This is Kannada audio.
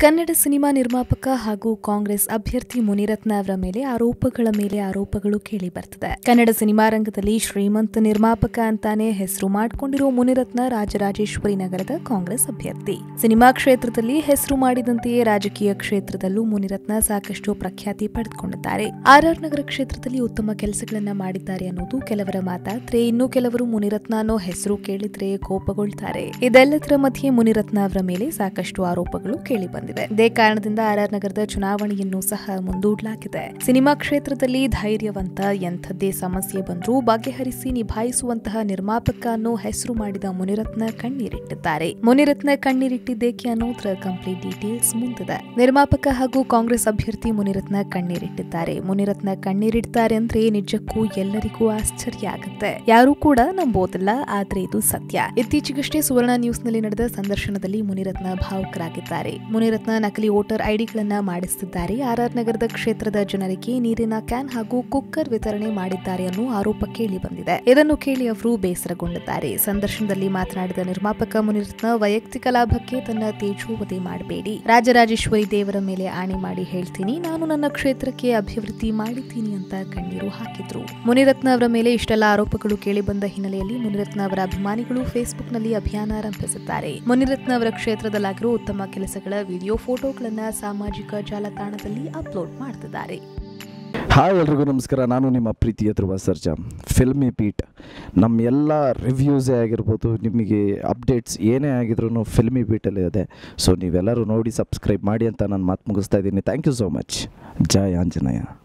ಕನ್ನಡ ಸಿನಿಮಾ ನಿರ್ಮಾಪಕ ಹಾಗೂ ಕಾಂಗ್ರೆಸ್ ಅಭ್ಯರ್ಥಿ ಮುನಿರತ್ನ ಅವರ ಮೇಲೆ ಆರೋಪಗಳ ಮೇಲೆ ಆರೋಪಗಳು ಕೇಳಿ ಬರ್ತಿದೆ ಕನ್ನಡ ಸಿನಿಮಾ ರಂಗದಲ್ಲಿ ಶ್ರೀಮಂತ ನಿರ್ಮಾಪಕ ಅಂತಾನೆ ಹೆಸರು ಮಾಡಿಕೊಂಡಿರೋ ಮುನಿರತ್ನ ರಾಜರಾಜೇಶ್ವರಿ ನಗರದ ಕಾಂಗ್ರೆಸ್ ಅಭ್ಯರ್ಥಿ ಸಿನಿಮಾ ಕ್ಷೇತ್ರದಲ್ಲಿ ಹೆಸರು ಮಾಡಿದಂತೆಯೇ ರಾಜಕೀಯ ಕ್ಷೇತ್ರದಲ್ಲೂ ಮುನಿರತ್ನ ಸಾಕಷ್ಟು ಪ್ರಖ್ಯಾತಿ ಪಡೆದುಕೊಂಡಿದ್ದಾರೆ ಆರ್ಆರ್ ನಗರ ಕ್ಷೇತ್ರದಲ್ಲಿ ಉತ್ತಮ ಕೆಲಸಗಳನ್ನ ಮಾಡಿದ್ದಾರೆ ಅನ್ನೋದು ಕೆಲವರ ಮಾತಾದ್ರೆ ಇನ್ನು ಕೆಲವರು ಮುನಿರತ್ನ ಅನ್ನೋ ಹೆಸರು ಕೇಳಿದ್ರೆ ಕೋಪಗೊಳ್ತಾರೆ ಇದೆಲ್ಲದರ ಮಧ್ಯೆ ಮುನಿರತ್ನ ಅವರ ಮೇಲೆ ಸಾಕಷ್ಟು ಆರೋಪಗಳು ಕೇಳಿ ಬಂದಿವೆ ಇದೇ ಕಾರಣದಿಂದ ಆರ್ಆರ್ ನಗರದ ಚುನಾವಣೆಯನ್ನು ಸಹ ಮುಂದೂಡಲಾಗಿದೆ ಸಿನಿಮಾ ಕ್ಷೇತ್ರದಲ್ಲಿ ಧೈರ್ಯವಂತ ಎಂಥದ್ದೇ ಸಮಸ್ಯೆ ಬಂದರೂ ಬಗೆಹರಿಸಿ ನಿಭಾಯಿಸುವಂತಹ ನಿರ್ಮಾಪಕ ಅನ್ನೋ ಹೆಸರು ಮಾಡಿದ ಮುನಿರತ್ನ ಕಣ್ಣೀರಿಟ್ಟಿದ್ದಾರೆ ಮುನಿರತ್ನ ಕಣ್ಣೀರಿಟ್ಟಿದ್ದೇಕೆ ಅನ್ನೋದ್ರ ಕಂಪ್ಲೀಟ್ ಡೀಟೇಲ್ಸ್ ಮುಂದಿದೆ ನಿರ್ಮಾಪಕ ಹಾಗೂ ಕಾಂಗ್ರೆಸ್ ಅಭ್ಯರ್ಥಿ ಮುನಿರತ್ನ ಕಣ್ಣೀರಿಟ್ಟಿದ್ದಾರೆ ಮುನಿರತ್ನ ಕಣ್ಣೀರಿಡ್ತಾರೆ ಅಂದ್ರೆ ನಿಜಕ್ಕೂ ಎಲ್ಲರಿಗೂ ಆಶ್ಚರ್ಯ ಆಗುತ್ತೆ ಯಾರೂ ಕೂಡ ನಂಬೋದಿಲ್ಲ ಆದ್ರೆ ಇದು ಸತ್ಯ ಇತ್ತೀಚೆಗಷ್ಟೇ ಸುವರ್ಣ ನ್ಯೂಸ್ನಲ್ಲಿ ನಡೆದ ಸಂದರ್ಶನದಲ್ಲಿ ಮುನಿರತ್ನ ಭಾವುಕರಾಗಿದ್ದಾರೆ ಮುನಿರತ್ನ ನಕಲಿ ವೋಟರ್ ಐಡಿಗಳನ್ನ ಮಾಡಿಸುತ್ತಿದ್ದಾರೆ ಆರ್ಆರ್ ನಗರದ ಕ್ಷೇತ್ರದ ಜನರಿಗೆ ನೀರಿನ ಕ್ಯಾನ್ ಹಾಗೂ ಕುಕ್ಕರ್ ವಿತರಣೆ ಮಾಡಿದ್ದಾರೆ ಅನ್ನೋ ಆರೋಪ ಕೇಳಿ ಬಂದಿದೆ ಇದನ್ನು ಕೇಳಿ ಅವರು ಬೇಸರಗೊಂಡಿದ್ದಾರೆ ಸಂದರ್ಶನದಲ್ಲಿ ಮಾತನಾಡಿದ ನಿರ್ಮಾಪಕ ಮುನಿರತ್ನ ವೈಯಕ್ತಿಕ ಲಾಭಕ್ಕೆ ತನ್ನ ತೇಜೋವಧೆ ಮಾಡಬೇಡಿ ರಾಜರಾಜೇಶ್ವರಿ ದೇವರ ಮೇಲೆ ಆಣೆ ಮಾಡಿ ಹೇಳ್ತೀನಿ ನಾನು ನನ್ನ ಕ್ಷೇತ್ರಕ್ಕೆ ಅಭಿವೃದ್ಧಿ ಮಾಡಿದ್ದೀನಿ ಅಂತ ಕಣ್ಣೀರು ಹಾಕಿದ್ರು ಮುನಿರತ್ನ ಅವರ ಮೇಲೆ ಇಷ್ಟೆಲ್ಲ ಆರೋಪಗಳು ಕೇಳಿ ಬಂದ ಹಿನ್ನೆಲೆಯಲ್ಲಿ ಮುನಿರತ್ನ ಅವರ ಅಭಿಮಾನಿಗಳು ಫೇಸ್ಬುಕ್ನಲ್ಲಿ ಅಭಿಯಾನ ಆರಂಭಿಸಿದ್ದಾರೆ ಮುನಿರತ್ನ ಅವರ ಕ್ಷೇತ್ರದಲ್ಲಾಗಿರೋ ಉತ್ತಮ ಕೆಲಸಗಳ ವಿಡಿಯೋ ಫೋಟೋಗಳನ್ನ ಸಾಮಾಜಿಕ ಜಾಲತಾಣದಲ್ಲಿ ಅಪ್ಲೋಡ್ ಮಾಡ್ತಿದ್ದಾರೆ ಹಾಯ್ ಎಲ್ರಿಗೂ ನಮಸ್ಕಾರ ನಾನು ನಿಮ್ಮ ಪ್ರೀತಿಯ ಧ್ರುವ ಸರ್ಜಾ ಫಿಲ್ಮಿ ಪೀಟ್ ನಮ್ಮ ಎಲ್ಲ ರಿವ್ಯೂಸೇ ಆಗಿರ್ಬೋದು ನಿಮಗೆ ಅಪ್ಡೇಟ್ಸ್ ಏನೇ ಆಗಿದ್ರು ಫಿಲ್ಮಿ ಬೀಟಲ್ಲಿ ಇದೆ ಸೊ ನೀವೆಲ್ಲರೂ ನೋಡಿ ಸಬ್ಸ್ಕ್ರೈಬ್ ಮಾಡಿ ಅಂತ ನಾನು ಮಾತು ಮುಗಿಸ್ತಾ ಇದ್ದೀನಿ ಥ್ಯಾಂಕ್ ಯು ಸೋ ಮಚ್ ಜೈ ಆಂಜನೇಯ